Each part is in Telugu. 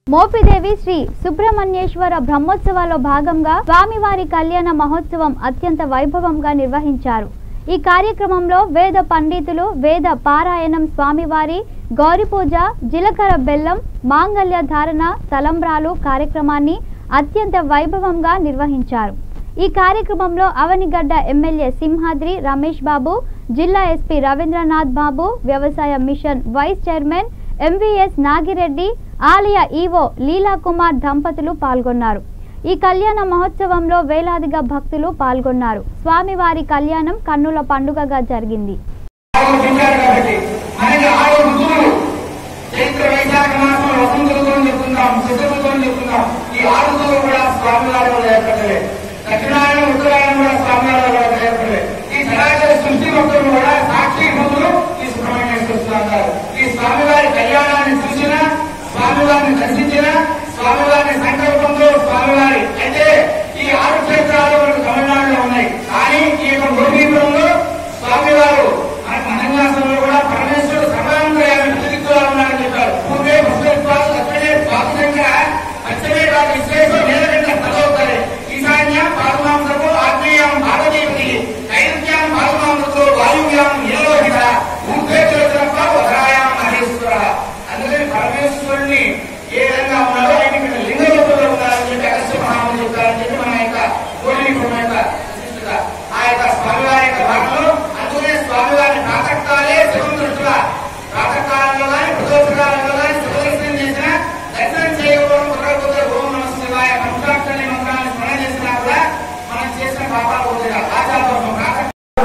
మోపిదేవి శ్రీ సుబ్రహ్మణ్యేశ్వర బ్రహ్మోత్సవాల్లో భాగంగా స్వామివారి కళ్యాణ మహోత్సవం అత్యంత వైభవంగా నిర్వహించారు ఈ కార్యక్రమంలో వేద పండితులు వేద పారాయణం స్వామివారి గౌరి పూజ జీలకర్ర బెల్లం మాంగళ్య ధారణ తలంబ్రాలు కార్యక్రమాన్ని అత్యంత వైభవంగా నిర్వహించారు ఈ కార్యక్రమంలో అవనిగడ్డ ఎమ్మెల్యే సింహాద్రి రమేష్ బాబు జిల్లా ఎస్పీ రవీంద్రనాథ్ బాబు వ్యవసాయ mission vice chairman MVS Nagireddy ఆలయ ఈవో లీలాకుమార్ దంపతులు పాల్గొన్నారు ఈ కళ్యాణ మహోత్సవంలో వేలాదిగా భక్తులు పాల్గొన్నారు స్వామివారి కళ్యాణం కన్నుల పండుగగా జరిగింది ఆలోచించారు కాబట్టి మనకి ఆరు ఋతువులు చైత్ర వైశాఖ మాసం వసంతులతో చెప్తున్నాం శిశువులతో చెప్తున్నాం ఈ ఆరు ఋతువులు కూడా స్వామివారి వల్ల ఏర్పడలేదు దక్షిణాయనం ఉత్తరాయణం కూడా స్వామివారి వల్ల ఏర్పడలేదు ఈ చరాచర సృష్టి మొత్తం కూడా సాక్షి భూతులు ఈ సుబ్రహ్మణ్యేశ్వర స్వామి గారు ఈ స్వామివారి కళ్యాణాన్ని చూసిన స్వామివారిని దర్శించిన స్వామివారి సంకల్పంలో స్వామివారి అయితే ఈ ఆరు క్షేత్రాలు మనకు తమిళనాడులో ఉన్నాయి కానీ ఈ యొక్క భూమిపురంలో స్వామివారు మన మనంగాసంలో కూడా పరమేశ్వరుడు సర్వాంతర్యాన్ని ప్రతిదిక్కులా ఉన్నారని చెప్పారు పూర్వే భస్మత్వాలు అక్కడే పాపశంకర అచ్చడే కాదు విశేషం నేలకంటే తలవుతారు ఈశాన్యం పాదమాంసకు ఆగ్నేయం భారతీయుడి నైరుత్యం పాదమాంసకు వాయువ్యం నీలోహిత ఊర్ధేశ్వరప్ప వదరాయాం మహేశ్వర అందుకని పరమేశ్వరుణ్ణి ఏ విధంగా ఉన్నారో ఆయన ఇక్కడ లింగ రూపంలో ఉన్నారని చెప్పి అగస్త్య మహాముని చెప్తారని చెప్పి మన యొక్క కోడిపురం యొక్క విశిష్టత. ఆ యొక్క స్వామివారి యొక్క భాగంలో అందుకనే స్వామివారి ప్రాతకాలే శివంతుడుగా ప్రాతకాలంలో కానీ ప్రదోషకాలంలో కానీ శివదర్శనం చేసిన దర్శనం చేయకపోవడం కుదరకపోతే ఓం నమ శివాయ పంచాక్షరి మంత్రాన్ని స్మరణ చేసినా కూడా మనం చేసిన పాపాలు పోతుగా ఆచారం ప్రాతకాలం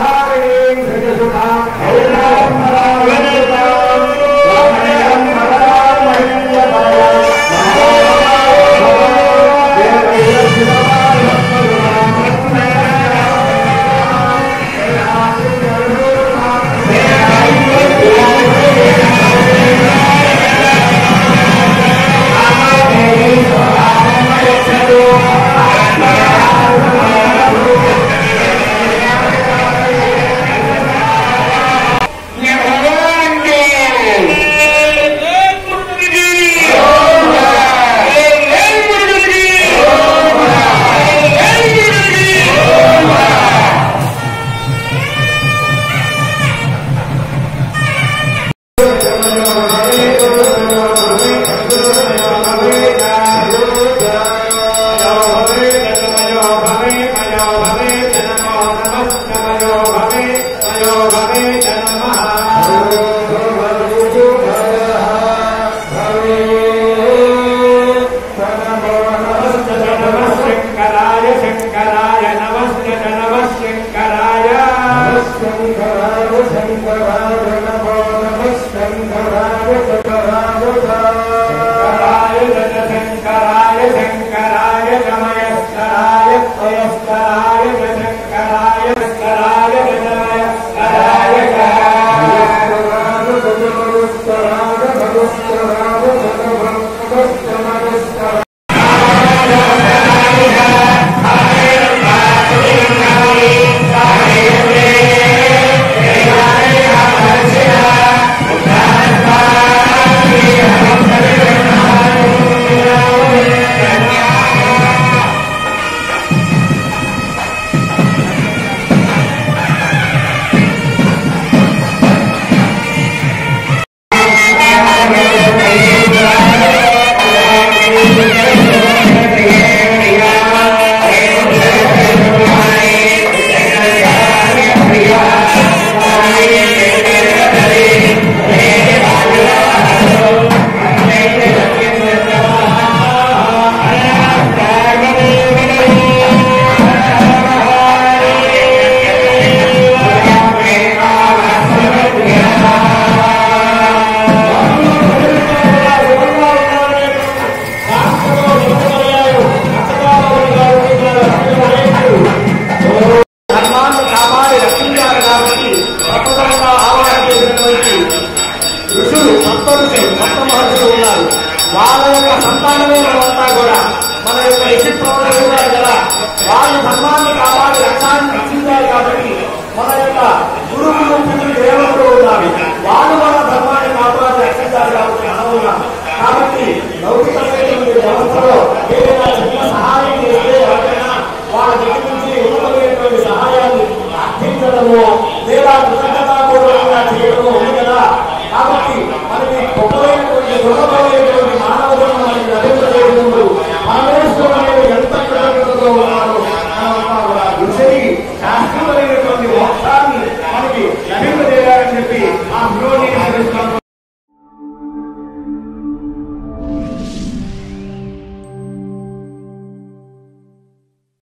శంకరాయ శంకరాయ నమస్తే నమ శంకరాయ శంకరాయ శంకరాయ నమో నమ శంకరాయ శంకరాయ జన శంకరాయ శంకరాయ గమయస్కరాయ అయస్కరాయ శంకరాయ శంకరాయ జనమయస్కరాయ ధర్మాన్ని కాపాడి రక్షించారు కాబట్టి తప్పకుండా ఆవాహన చేసినటువంటి ఋషులు సప్త ఋషులు సప్త మహర్షులు ఉన్నారు వాళ్ళ యొక్క సంతానమే మనమంతా కూడా మన యొక్క ఋషి ప్రవర్తన ఉన్నారు కదా వాళ్ళ ధర్మాన్ని కాపాడి రక్షాన్ని రక్షించారు కాబట్టి మన యొక్క గురువులు పురుషులు దేవతలు ఉన్నారు వాళ్ళు మన ధర్మాన్ని కాపాడి రక్షించారు కాబట్టి మనం ఉన్నాం కాబట్టి లౌకిక రుణభావం